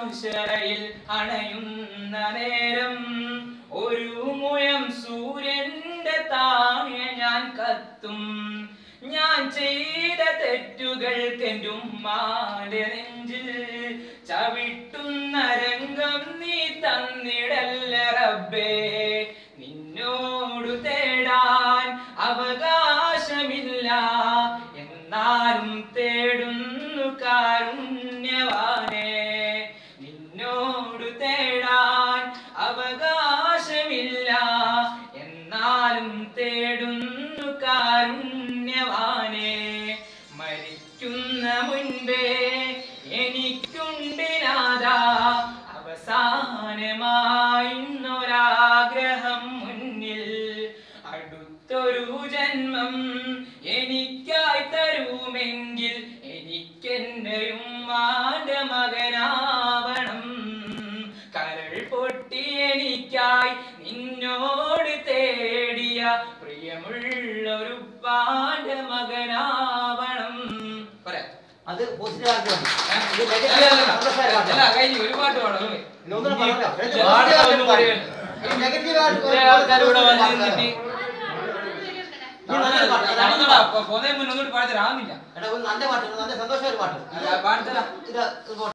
മൗശരയിൽ അണയുന്ന നേരം ഒരു മുഴം സൂര്യന്റെ താഴെ ഞാൻ കത്തും ഞാൻ ചെയ്ത തെറ്റുകൾക്ക് ഉമ്മാന്റെ നെഞ്ചിൽ ചവിട്ടുന്ന രംഗം നീ തന്നിടല്ല റബ്ബേ നിന്നോടു തേടാൻ അവകാശമില്ല എന്നാലും തേടുന്നു കാരുണ്യവാനേ നിന്നോടു തേടാൻ അവകാശമില്ല എന്നാലും തേടുന്നു കാരുണ്യവാനേ മരിക്കുന്ന മുൻപേ എനിക്കുണ്ടിനാഥ അവസാനമായുന്നൊരാഗ്രഹം മുന്നിൽ അടുത്തൊരു ജന്മം എനിക്കായി തരുമെങ്കിൽ എനിക്കെന്റെ ഉമ്മാന്റെ മകനാവണം കരൾ പൊട്ടി എനിക്കായി നിന്നോട് തേടിയ പ്രിയമുള്ളൊരു പാന്റെ മകനാവണം പറയാം അത് പോസിറ്റീവ് ആക്കി മതി. ഏ? ഇത് അല്ല, negative അല്ല, ആക്കി സന്തോഷമായി അല്ല, മാറ്റണം. അല്ല, കഴിഞ്ഞു ഒരു പാട്ട് പാടാം അല്ലേ? ഇനി ഒന്നുകൂടെ പറഞ്ഞോ. ഇനി ഇത് പാട്ട് positive ഒന്നും ആക്കി പറയാൻ. ഈ negative ആയിട്ട് ഇത്രേ ആൾക്കാർ ഇവിടെ വന്ന് നിന്നിട്ട് നീ നല്ലൊരു പാട്ട്. ഇത് അടുത്ത നടന്നതാ, പാട്ട്. പോന്നെ മുന്നോട്ട് പാടി തരാമില്ല എടാ, ഒരു നല്ല പാട്ട്, ഒരു നല്ല സന്തോഷമായ ഒരു പാട്ട്. പാടിത്തരാം ഇത് ഇത്